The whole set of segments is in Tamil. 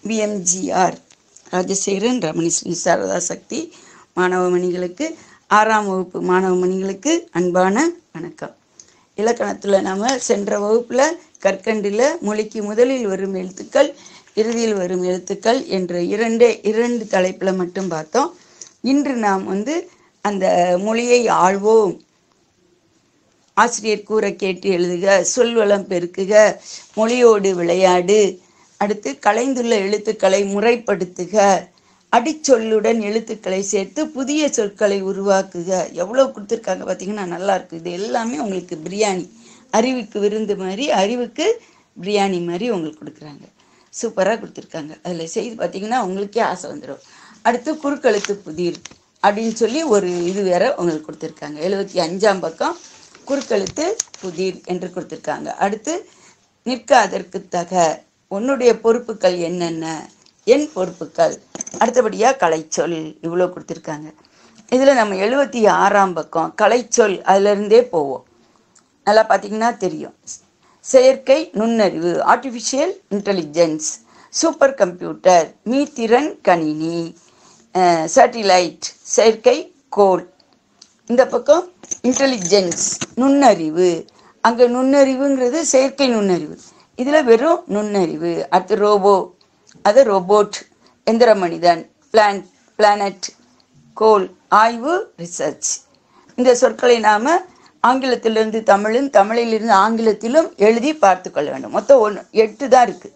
பிஎம்ஜிஆர் ராஜசேகரன் ரமணி ஸ்ரீ சாரதா சக்தி மாணவ மணிகளுக்கு ஆறாம் வகுப்பு மாணவ மணிகளுக்கு அன்பான வணக்கம் இலக்கணத்தில் நம்ம சென்ற வகுப்பில் கற்கண்டில் மொழிக்கு முதலில் வரும் எழுத்துக்கள் இறுதியில் வரும் எழுத்துக்கள் என்ற இரண்டே இரண்டு தலைப்பில் மட்டும் பார்த்தோம் இன்று நாம் வந்து அந்த மொழியை ஆள்வோம் ஆசிரியர் கூற கேட்டு எழுதுக சொல்வளம் பெருக்குக மொழியோடு விளையாடு அடுத்து கலைந்துள்ள எழுத்துக்களை முறைப்படுத்துக அடிச்சொல்லுடன் எழுத்துக்களை சேர்த்து புதிய சொற்களை உருவாக்குக எவ்வளோ கொடுத்துருக்காங்க பார்த்தீங்கன்னா நல்லா இருக்கு இது எல்லாமே உங்களுக்கு பிரியாணி அறிவுக்கு விருந்து மாதிரி அறிவுக்கு பிரியாணி மாதிரி உங்களுக்கு கொடுக்குறாங்க சூப்பராக கொடுத்துருக்காங்க அதில் செய்து பார்த்தீங்கன்னா உங்களுக்கே ஆசை வந்துடும் அடுத்து குறுக்கெழுத்து புதிர் அப்படின்னு சொல்லி ஒரு இது வேற உங்களுக்கு கொடுத்துருக்காங்க எழுபத்தி அஞ்சாம் பக்கம் குறுக்கெழுத்து புதிர் என்று கொடுத்துருக்காங்க அடுத்து நிற்க அதற்கு தக உன்னுடைய பொறுப்புகள் என்னென்ன என் பொறுப்புகள் அடுத்தபடியாக கலைச்சொல் இவ்வளோ கொடுத்துருக்காங்க இதில் நம்ம எழுபத்தி ஆறாம் பக்கம் கலைச்சொல் அதிலிருந்தே போவோம் நல்லா பார்த்தீங்கன்னா தெரியும் செயற்கை நுண்ணறிவு ஆர்டிஃபிஷியல் இன்டெலிஜென்ஸ் சூப்பர் கம்ப்யூட்டர் மீத்திறன் கணினி சேட்டிலைட் செயற்கை கோள் இந்த பக்கம் இன்டெலிஜென்ஸ் நுண்ணறிவு அங்கே நுண்ணறிவுங்கிறது செயற்கை நுண்ணறிவு இதில் வெறும் நுண்ணறிவு அடுத்து ரோபோ அது ரோபோட் எந்திர மனிதன் பிளான் பிளானட் கோல் ஆய்வு ரிசர்ச் இந்த சொற்களை நாம் ஆங்கிலத்திலிருந்து தமிழும் தமிழிலிருந்து ஆங்கிலத்திலும் எழுதி பார்த்து கொள்ள வேண்டும் மொத்தம் ஒன்று எட்டு தான் இருக்குது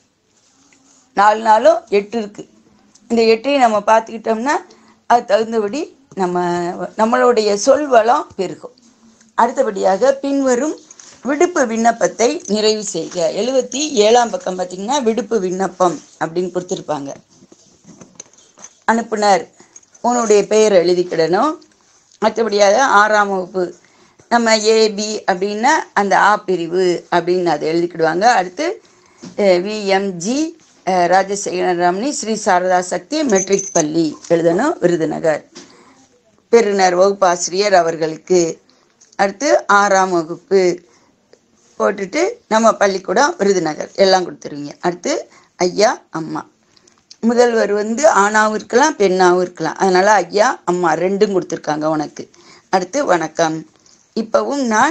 நாலு நாளும் எட்டு இருக்குது இந்த எட்டையும் நம்ம பார்த்துக்கிட்டோம்னா அது தகுந்தபடி நம்ம நம்மளுடைய சொல் வளம் பெருகும் அடுத்தபடியாக பின்வரும் விடுப்பு விண்ணப்பத்தை நிறைவு செய்க எழுபத்தி ஏழாம் பக்கம் பார்த்தீங்கன்னா விடுப்பு விண்ணப்பம் அப்படின்னு கொடுத்துருப்பாங்க அனுப்புனர் உன்னுடைய பெயர் எழுதிக்கிடணும் மற்றபடியாக ஆறாம் வகுப்பு நம்ம ஏபி அப்படின்னா அந்த ஆ பிரிவு அப்படின்னு அதை எழுதிக்கிடுவாங்க அடுத்து விஎம்ஜி ராஜசேகரன் ரமணி ஸ்ரீ சாரதா சக்தி மெட்ரிக் பள்ளி எழுதணும் விருதுநகர் பெறுநர் வகுப்பாசிரியர் அவர்களுக்கு அடுத்து ஆறாம் வகுப்பு போட்டுட்டு நம்ம பள்ளிக்கூடம் விருதுநகர் எல்லாம் கொடுத்துருவீங்க அடுத்து ஐயா அம்மா முதல்வர் வந்து ஆணாவும் இருக்கலாம் பெண்ணாவும் இருக்கலாம் அதனால ஐயா அம்மா ரெண்டும் கொடுத்துருக்காங்க உனக்கு அடுத்து வணக்கம் இப்போவும் நான்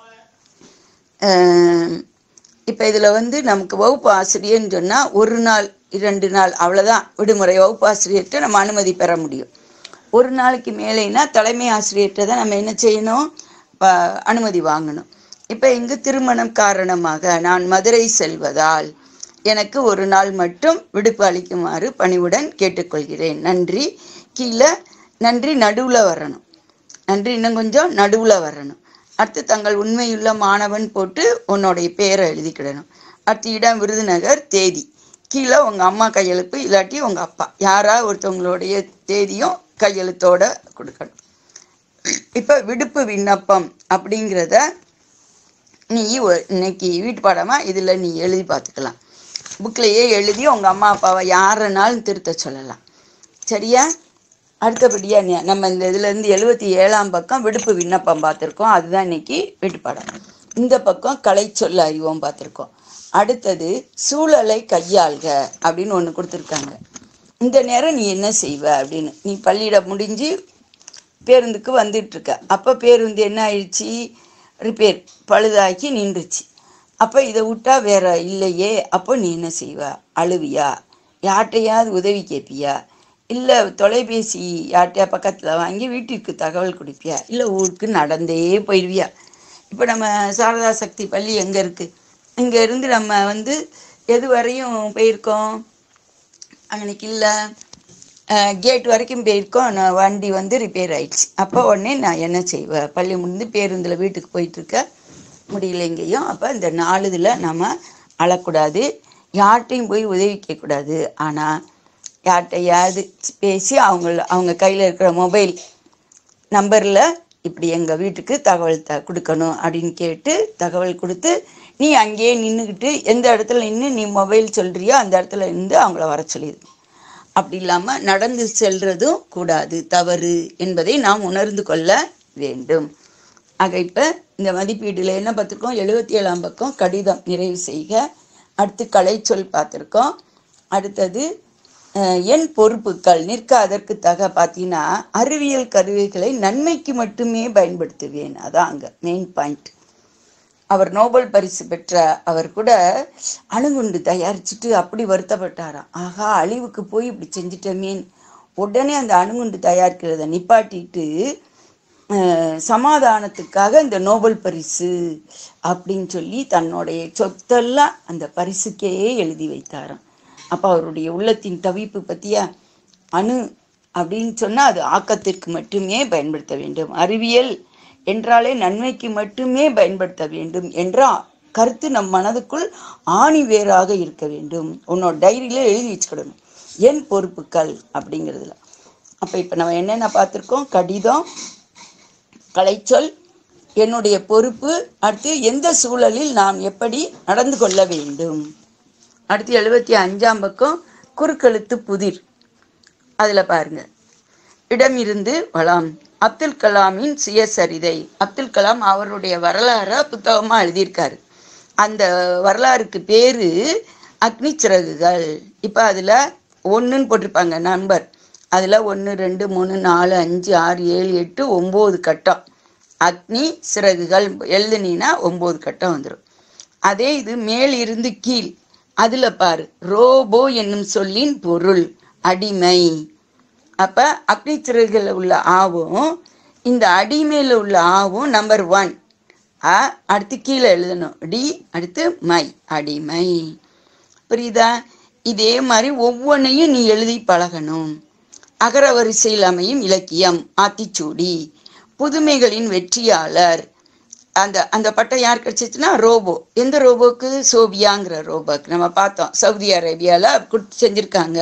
இப்போ இதில் வந்து நமக்கு வகுப்பு ஆசிரியர்னு சொன்னால் ஒரு நாள் இரண்டு நாள் அவ்வளோதான் விடுமுறை வகுப்பு ஆசிரியர்கிட்ட நம்ம அனுமதி பெற முடியும் ஒரு நாளைக்கு மேலேனா தலைமை ஆசிரியர்கிட்ட தான் நம்ம என்ன செய்யணும் ப- அனுமதி வாங்கணும் இப்போ இங்கு திருமணம் காரணமாக நான் மதுரை செல்வதால் எனக்கு ஒரு நாள் மட்டும் விடுப்பு அளிக்குமாறு பணிவுடன் கேட்டுக்கொள்கிறேன் நன்றி கீழே நன்றி நடுவில் வரணும் நன்றி இன்னும் கொஞ்சம் நடுவில் வரணும் அடுத்து தங்கள் உண்மையுள்ள மாணவன் போட்டு உன்னுடைய பேரை எழுதிக்கிடணும் அடுத்து இடம் விருதுநகர் தேதி கீழே உங்கள் அம்மா கையெழுப்பு இல்லாட்டி உங்கள் அப்பா யாரா ஒருத்தவங்களுடைய தேதியும் கையெழுத்தோட கொடுக்கணும் இப்போ விடுப்பு விண்ணப்பம் அப்படிங்கிறத நீ ஒ- இன்னைக்கு வீட்டு பாடமாக இதில் நீ எழுதி பார்த்துக்கலாம் புக்லேயே எழுதி உங்கள் அம்மா அப்பாவை யாருனாலும் திருத்த சொல்லலாம் சரியா அடுத்தபடியாக நீ நம்ம இந்த இதுலேருந்து எழுபத்தி ஏழாம் பக்கம் விடுப்பு விண்ணப்பம் பார்த்துருக்கோம் அதுதான் இன்னைக்கு வீட்டு பாடம் இந்த பக்கம் கலை சொல்ல அறிவோம் பார்த்துருக்கோம் அடுத்தது சூழலை கையாள்க அப்படின்னு ஒன்று கொடுத்துருக்காங்க இந்த நேரம் நீ என்ன செய்வ அப்படின்னு நீ பள்ளியிடம் முடிஞ்சு பேருந்துக்கு வந்துட்டு இருக்க அப்போ பேருந்து என்ன ஆயிடுச்சு ரிப்பேர் பழுதாக்கி நின்றுச்சு அப்போ இதை விட்டா வேற இல்லையே அப்போ நீ என்ன செய்வ அழுவியா யார்கிட்டையாவது உதவி கேட்பியா இல்லை தொலைபேசி யார்கிட்டயா பக்கத்தில் வாங்கி வீட்டிற்கு தகவல் கொடுப்பியா இல்லை ஊருக்கு நடந்தே போயிடுவியா இப்போ நம்ம சாரதா சக்தி பள்ளி எங்கே இருக்குது இங்கே இருந்து நம்ம வந்து எது வரையும் போயிருக்கோம் அன்னைக்கு இல்லை கேட் வரைக்கும் போயிருக்கோம் நான் வண்டி வந்து ரிப்பேர் ஆயிடுச்சு அப்போ உடனே நான் என்ன செய்வேன் பள்ளி முடிந்து பேருந்தில் வீட்டுக்கு போயிட்டுருக்க முடியல எங்கேயும் அப்போ இந்த நாலு இதில் நம்ம அழக்கூடாது யார்கிட்டையும் போய் உதவி கேட்கக்கூடாது ஆனால் யார்கிட்டையாவது பேசி அவங்க அவங்க கையில் இருக்கிற மொபைல் நம்பரில் இப்படி எங்கள் வீட்டுக்கு தகவல் த கொடுக்கணும் அப்படின்னு கேட்டு தகவல் கொடுத்து நீ அங்கேயே நின்றுக்கிட்டு எந்த இடத்துல நின்று நீ மொபைல் சொல்கிறியோ அந்த இடத்துல இருந்து அவங்கள வர சொல்லிடு அப்படி இல்லாமல் நடந்து செல்றதும் கூடாது தவறு என்பதை நாம் உணர்ந்து கொள்ள வேண்டும் ஆக இப்போ இந்த மதிப்பீட்டில் என்ன பார்த்துருக்கோம் எழுபத்தி ஏழாம் பக்கம் கடிதம் நிறைவு செய்க அடுத்து கலைச்சொல் பார்த்துருக்கோம் அடுத்தது அஹ், என் பொறுப்புகள் நிற்க அதற்கு தக பார்த்தீங்கன்னா அறிவியல் கருவிகளை நன்மைக்கு மட்டுமே பயன்படுத்துவேன் அதான் அங்க மெயின் பாயிண்ட் அவர் நோபல் பரிசு பெற்ற அவர் கூட அணுகுண்டு தயாரிச்சுட்டு அப்படி வருத்தப்பட்டாராம் ஆகா அழிவுக்கு போய் இப்படி செஞ்சிட்டமேன்னு உடனே அந்த அணுகுண்டு தயாரிக்கிறத நிப்பாட்டிட்டு அஹ், சமாதானத்துக்காக இந்த நோபல் பரிசு அப்படின்னு சொல்லி தன்னுடைய சொத்தெல்லாம் அந்த பரிசுக்கே எழுதி வைத்தாராம் அப்போ அவருடைய உள்ளத்தின் தவிப்பு பத்தியா அணு அப்படின்னு சொன்னா அது ஆக்கத்திற்கு மட்டுமே பயன்படுத்த வேண்டும் அறிவியல் என்றாலே நன்மைக்கு மட்டுமே பயன்படுத்த வேண்டும் என்ற கருத்து நம் மனதுக்குள் ஆணி வேறாக இருக்க வேண்டும் உன்னோட டைரியில எழுதி வச்சுக்கிடணும் என் பொறுப்புகள் அப்படிங்கிறதுல அப்ப இப்ப நம்ம என்னென்ன பார்த்திருக்கோம் கடிதம் கலைச்சொல் என்னுடைய பொறுப்பு அடுத்து எந்த சூழலில் நாம் எப்படி நடந்து கொள்ள வேண்டும் அடுத்து எழுபத்தி அஞ்சாம் பக்கம் குறுக்கெழுத்து புதிர் அதுல பாருங்க இடம் இருந்து வளம் அப்துல் கலாமின் சுயசரிதை அப்துல் கலாம் அவருடைய வரலாறை புத்தகமா எழுதியிருக்காரு அந்த வரலாறுக்கு பேரு அக்னி சிறகுகள் இப்ப அதுல ஒண்ணுன்னு போட்டிருப்பாங்க நம்பர் அதுல ஒன்று ரெண்டு மூணு நாலு அஞ்சு ஆறு ஏழு எட்டு ஒன்பது கட்டம் அக்னி சிறகுகள் எழுதுனீங்கன்னா ஒன்பது கட்டம் வந்துடும் அதே இது மேல் இருந்து கீழ் அதுல பாரு ரோபோ என்னும் சொல்லின் பொருள் அடிமை அப்ப அக்னி சிறகுல உள்ள ஆவும் இந்த அடிமையில உள்ள ஆவும் நம்பர் ஒன் அ அடுத்து கீழே எழுதணும் டி அடுத்து மை அடிமை புரியுதா இதே மாதிரி ஒவ்வொன்றையும் நீ எழுதி பழகணும் அகர வரிசையில் அமையும் இலக்கியம் ஆத்திச்சூடி புதுமைகளின் வெற்றியாளர் அந்த அந்த பட்டம் யார் கிடைச்சிச்சுன்னா ரோபோ எந்த ரோபோக்கு சோபியாங்கிற ரோபோக்கு நம்ம பார்த்தோம் சவுதி அரேபியால குடுத்து செஞ்சிருக்காங்க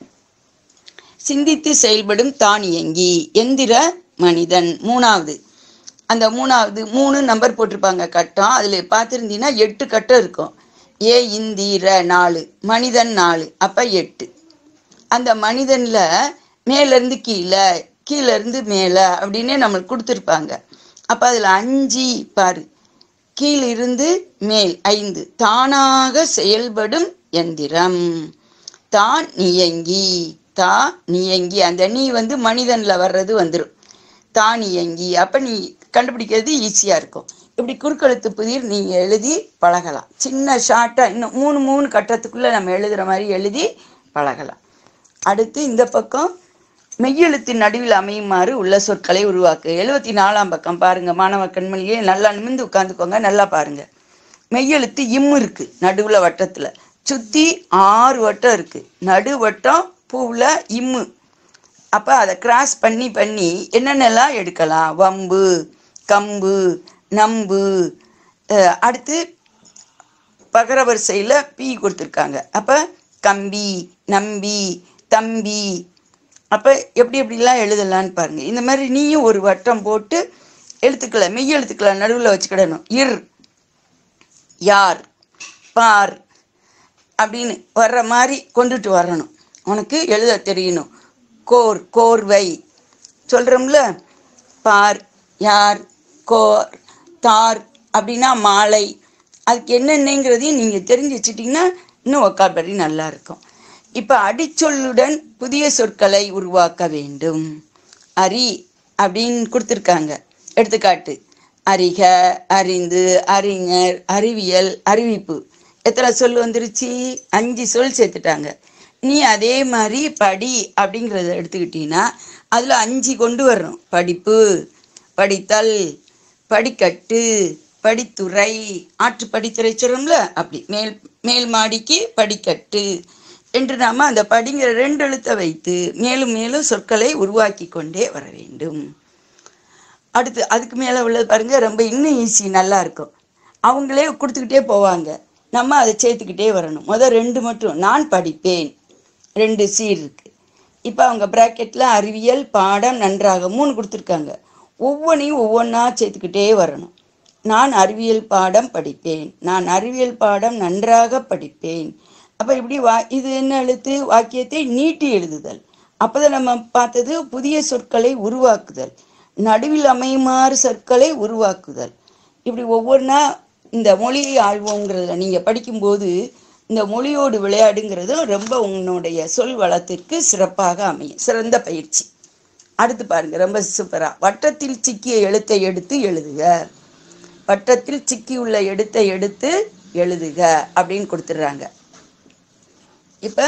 சிந்தித்து செயல்படும் தானியங்கி எந்திர மனிதன் மூணாவது அந்த மூணாவது மூணு நம்பர் போட்டிருப்பாங்க கட்டம் அதுல பார்த்துருந்தீங்கன்னா எட்டு கட்டம் இருக்கும் ஏ இந்திர நாலு மனிதன் நாலு அப்ப எட்டு அந்த மனிதன்ல மேல இருந்து கீழே கீழே இருந்து மேல அப்படின்னு நம்மளுக்கு கொடுத்துருப்பாங்க அப்ப அதுல அஞ்சு பாரு கீழிருந்து மேல் ஐந்து தானாக செயல்படும் எந்திரம் தான் நியங்கி தா நியங்கி அந்த நீ வந்து மனிதன்ல வர்றது வந்துடும் தானியங்கி அப்ப நீ கண்டுபிடிக்கிறது ஈஸியா இருக்கும் இப்படி குறுக்கெழுத்து புதிர் நீங்க எழுதி பழகலாம் சின்ன ஷார்ட்டா இன்னும் மூணு மூணு கட்டத்துக்குள்ள நம்ம எழுதுற மாதிரி எழுதி பழகலாம் அடுத்து இந்த பக்கம் மெய்யெழுத்தின் நடுவில் அமையுமாறு உள்ள சொற்களை உருவாக்கு எழுபத்தி நாலாம் பக்கம் பாருங்க மாணவ கண்மணியே நல்லா நிமிந்து உட்காந்துக்கோங்க நல்லா பாருங்க மெய்யெழுத்து இம்மு இருக்கு நடுவுல வட்டத்துல சுத்தி ஆறு வட்டம் இருக்கு நடு வட்டம் பூவுல இம்மு அப்ப அதை கிராஸ் பண்ணி பண்ணி என்னென்னலாம் எடுக்கலாம் வம்பு கம்பு நம்பு அஹ் அடுத்து பகர வரிசையில் பி கொடுத்துருக்காங்க அப்போ கம்பி நம்பி தம்பி அப்போ எப்படி எப்படிலாம் எழுதலான்னு பாருங்க இந்த மாதிரி நீயும் ஒரு வட்டம் போட்டு எழுத்துக்களை மெய் எழுத்துக்களை நடுவில் வச்சுக்கிடணும் இர் யார் பார் அப்படின்னு வர்ற மாதிரி கொண்டுட்டு வரணும் உனக்கு எழுத தெரியணும் கோர் கோர்வை சொல்கிறோம்ல பார் யார் கோர் தார் அப்படின்னா மாலை அதுக்கு என்னென்னங்கிறதையும் நீங்கள் தெரிஞ்சு வச்சிட்டிங்கன்னா இன்னும் ஒக்காபரி நல்லா இருக்கும் இப்போ அடிச்சொல்லுடன் புதிய சொற்களை உருவாக்க வேண்டும் அரி அப்படின்னு கொடுத்துருக்காங்க எடுத்துக்காட்டு அறிக அறிந்து அறிஞர் அறிவியல் அறிவிப்பு எத்தனை சொல் வந்துருச்சு அஞ்சு சொல் சேர்த்துட்டாங்க நீ அதே மாதிரி படி அப்படிங்கிறத எடுத்துக்கிட்டீங்கன்னா அதில் அஞ்சு கொண்டு வரணும் படிப்பு படித்தல் படிக்கட்டு படித்துறை ஆற்று படித்துறை சொல்றோம்ல அப்படி மேல் மேல் மாடிக்கு படிக்கட்டு என்று நாம அந்த படிங்கிற ரெண்டு எழுத்தை வைத்து மேலும் மேலும் சொற்களை உருவாக்கி கொண்டே வர வேண்டும் அடுத்து அதுக்கு மேலே உள்ளது பாருங்க ரொம்ப இன்னும் ஈஸி நல்லா இருக்கும் அவங்களே கொடுத்துக்கிட்டே போவாங்க நம்ம அதை சேர்த்துக்கிட்டே வரணும் முதல் ரெண்டு மட்டும் நான் படிப்பேன் ரெண்டு சீர் இருக்கு இப்போ அவங்க ப்ராக்கெட்டில் அறிவியல் பாடம் நன்றாக மூணு கொடுத்துருக்காங்க ஒவ்வொன்றையும் ஒவ்வொன்றா சேர்த்துக்கிட்டே வரணும் நான் அறிவியல் பாடம் படிப்பேன் நான் அறிவியல் பாடம் நன்றாக படிப்பேன் அப்போ இப்படி வா இது என்ன எழுத்து வாக்கியத்தை நீட்டி எழுதுதல் அப்போதான் நம்ம பார்த்தது புதிய சொற்களை உருவாக்குதல் நடுவில் அமையுமாறு சொற்களை உருவாக்குதல் இப்படி ஒவ்வொன்றா இந்த மொழியை ஆழ்வோங்கிறதுல நீங்கள் படிக்கும்போது இந்த மொழியோடு விளையாடுங்கிறதும் ரொம்ப உன்னுடைய சொல் வளத்திற்கு சிறப்பாக அமையும் சிறந்த பயிற்சி அடுத்து பாருங்க ரொம்ப சூப்பரா வட்டத்தில் சிக்கிய எழுத்தை எடுத்து எழுதுக வட்டத்தில் சிக்கியுள்ள எழுத்தை எடுத்து எழுதுக அப்படின்னு கொடுத்துடுறாங்க இப்போ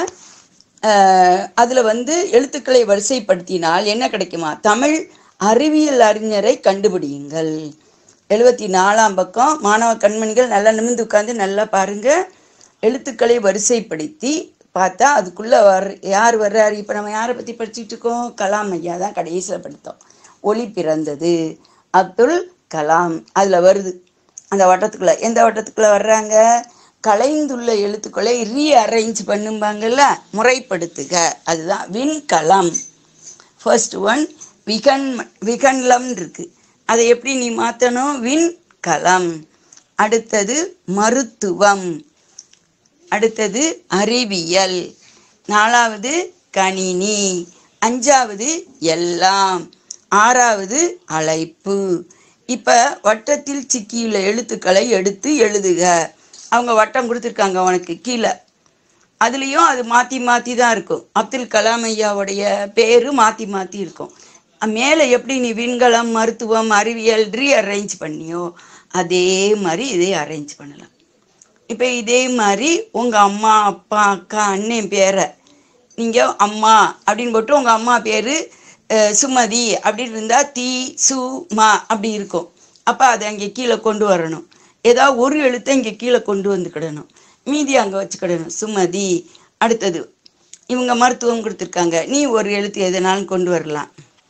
அதில் வந்து எழுத்துக்களை வரிசைப்படுத்தினால் என்ன கிடைக்குமா தமிழ் அறிவியல் அறிஞரை கண்டுபிடியுங்கள் எழுபத்தி நாலாம் பக்கம் மாணவ கண்மணிகள் நல்லா நிமிர்ந்து உட்காந்து நல்லா பாருங்க எழுத்துக்களை வரிசைப்படுத்தி பார்த்தா அதுக்குள்ளே வர் யார் வர்றாரு இப்போ நம்ம யாரை பற்றி படிச்சுட்டு இருக்கோம் கலாம் ஐயா தான் கடைசியில் படித்தோம் ஒளி பிறந்தது அப்துல் கலாம் அதில் வருது அந்த வட்டத்துக்குள்ளே எந்த வட்டத்துக்குள்ளே வர்றாங்க கலைந்துள்ள எழுத்துக்களை ரீஅரேஞ்ச் பண்ணும்பாங்கல்ல முறைப்படுத்துக அதுதான் விண்கலம் ஃபர்ஸ்ட் ஒன் விகன் விகன்லம் இருக்கு அதை எப்படி நீ மாற்றணும் விண்கலம் அடுத்தது மருத்துவம் அடுத்தது அறிவியல் நாலாவது கணினி அஞ்சாவது எல்லாம் ஆறாவது அழைப்பு இப்போ வட்டத்தில் சிக்கியுள்ள எழுத்துக்களை எடுத்து எழுதுக அவங்க வட்டம் கொடுத்துருக்காங்க உனக்கு கீழே அதுலேயும் அது மாற்றி மாற்றி தான் இருக்கும் அப்துல் கலாம் ஐயாவுடைய பேரு மாற்றி மாற்றி இருக்கும் மேலே எப்படி நீ விண்கலம் மருத்துவம் அறிவியல் ரீஅரேஞ்ச் பண்ணியோ அதே மாதிரி இதே அரேஞ்ச் பண்ணலாம் இப்போ இதே மாதிரி உங்கள் அம்மா அப்பா அக்கா அண்ணன் பேரை நீங்கள் அம்மா அப்படின்னு போட்டு உங்கள் அம்மா பேர் சுமதி அப்படின்னு இருந்தால் தி சு மா அப்படி இருக்கும் அப்போ அதை அங்கே கீழே கொண்டு வரணும் ஏதாவது ஒரு எழுத்தை இங்கே கீழே கொண்டு வந்துக்கிடணும் மீதி அங்கே வச்சுக்கிடணும் சுமதி அடுத்தது இவங்க மருத்துவம் கொடுத்துருக்காங்க நீ ஒரு எழுத்து எதனாலும் கொண்டு வரலாம்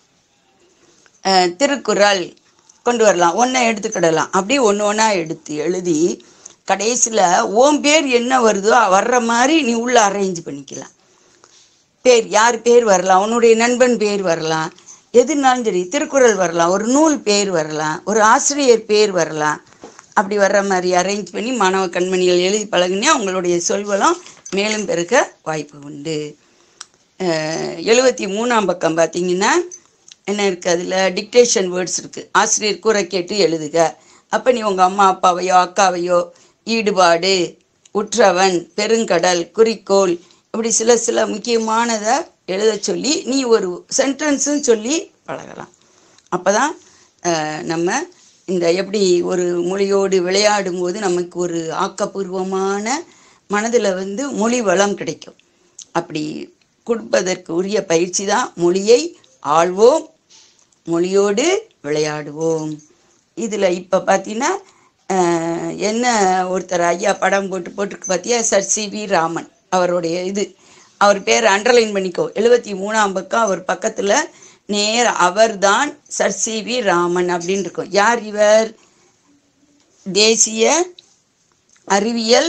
அஹ், திருக்குறள் கொண்டு வரலாம் ஒன்றை எடுத்துக்கிடலாம் அப்படியே ஒன்று ஒன்றா எடுத்து எழுதி கடைசியில் உன் பேர் என்ன வருதோ வர்ற மாதிரி நீ உள்ள அரேஞ்ச் பண்ணிக்கலாம் பேர் யார் பேர் வரலாம் உன்னுடைய நண்பன் பேர் வரலாம் எதுனாலும் சரி திருக்குறள் வரலாம் ஒரு நூல் பேர் வரலாம் ஒரு ஆசிரியர் பேர் வரலாம் அப்படி வர்ற மாதிரி அரேஞ்ச் பண்ணி மாணவ கண்மணிகள் எழுதி பழகுனா உங்களுடைய சொல்வளம் மேலும் பெருக்க வாய்ப்பு உண்டு எழுபத்தி மூணாம் பக்கம் பார்த்தீங்கன்னா என்ன இருக்குது அதில் டிக்டேஷன் வேர்ட்ஸ் இருக்குது ஆசிரியர் கூற கேட்டு எழுதுக அப்போ நீ உங்கள் அம்மா அப்பாவையோ அக்காவையோ ஈடுபாடு உற்றவன் பெருங்கடல் குறிக்கோள் இப்படி சில சில முக்கியமானதை எழுத சொல்லி நீ ஒரு சென்டென்ஸும் சொல்லி பழகலாம் அப்போ தான் நம்ம இந்த எப்படி ஒரு மொழியோடு விளையாடும் போது நமக்கு ஒரு ஆக்கப்பூர்வமான மனதில் வந்து மொழி வளம் கிடைக்கும் அப்படி கொடுப்பதற்கு உரிய பயிற்சி தான் மொழியை ஆள்வோம் மொழியோடு விளையாடுவோம் இதில் இப்போ பார்த்தீங்கன்னா அஹ், என்ன ஒருத்தர் ஐயா படம் போட்டு போட்டிருக்கு பார்த்தியா சர் சி வி ராமன் அவருடைய இது அவர் பேர் அண்டர்லைன் பண்ணிக்கோ எழுபத்தி மூணாம் பக்கம் அவர் பக்கத்தில் நேர் அவர்தான் சர் சி வி ராமன் அப்படின்னு இருக்கும் யார் இவர் தேசிய அறிவியல்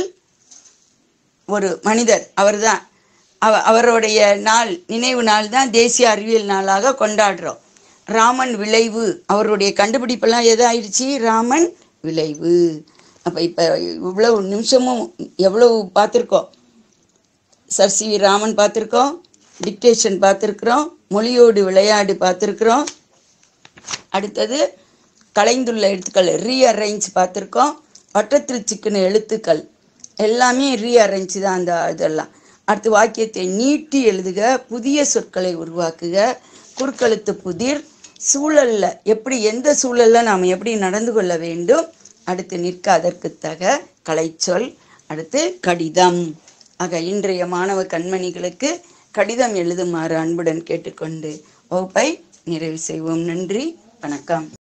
ஒரு மனிதர் அவர்தான் அவ அவருடைய நாள் நினைவு நாள் தான் தேசிய அறிவியல் நாளாக கொண்டாடுறோம் ராமன் விளைவு அவருடைய கண்டுபிடிப்பெல்லாம் எது ஆயிடுச்சு ராமன் விளைவு அப்போ இப்போ இவ்வளவு நிமிஷமும் எவ்வளவு பார்த்துருக்கோம் சர் சி வி ராமன் பார்த்துருக்கோம் டிக்டேஷன் பார்த்துருக்குறோம் மொழியோடு விளையாடு பார்த்துருக்குறோம் அடுத்தது கலைந்துள்ள எழுத்துக்கள் ரீஅரேஞ்ச் பார்த்துருக்கோம் வட்டத்தில் சிக்கின எழுத்துக்கள் எல்லாமே ரீஅரேஞ்ச் தான் அந்த இதெல்லாம் அடுத்து வாக்கியத்தை நீட்டி எழுதுக புதிய சொற்களை உருவாக்குக குறுக்கெழுத்து புதிர் சூழல்ல எப்படி எந்த சூழல்ல நாம் எப்படி நடந்து கொள்ள வேண்டும் அடுத்து நிற்க அதற்கு தக கலைச்சொல் அடுத்து கடிதம் ஆக இன்றைய மாணவ கண்மணிகளுக்கு கடிதம் எழுதுமாறு அன்புடன் கேட்டுக்கொண்டு வகுப்பை நிறைவு செய்வோம் நன்றி வணக்கம்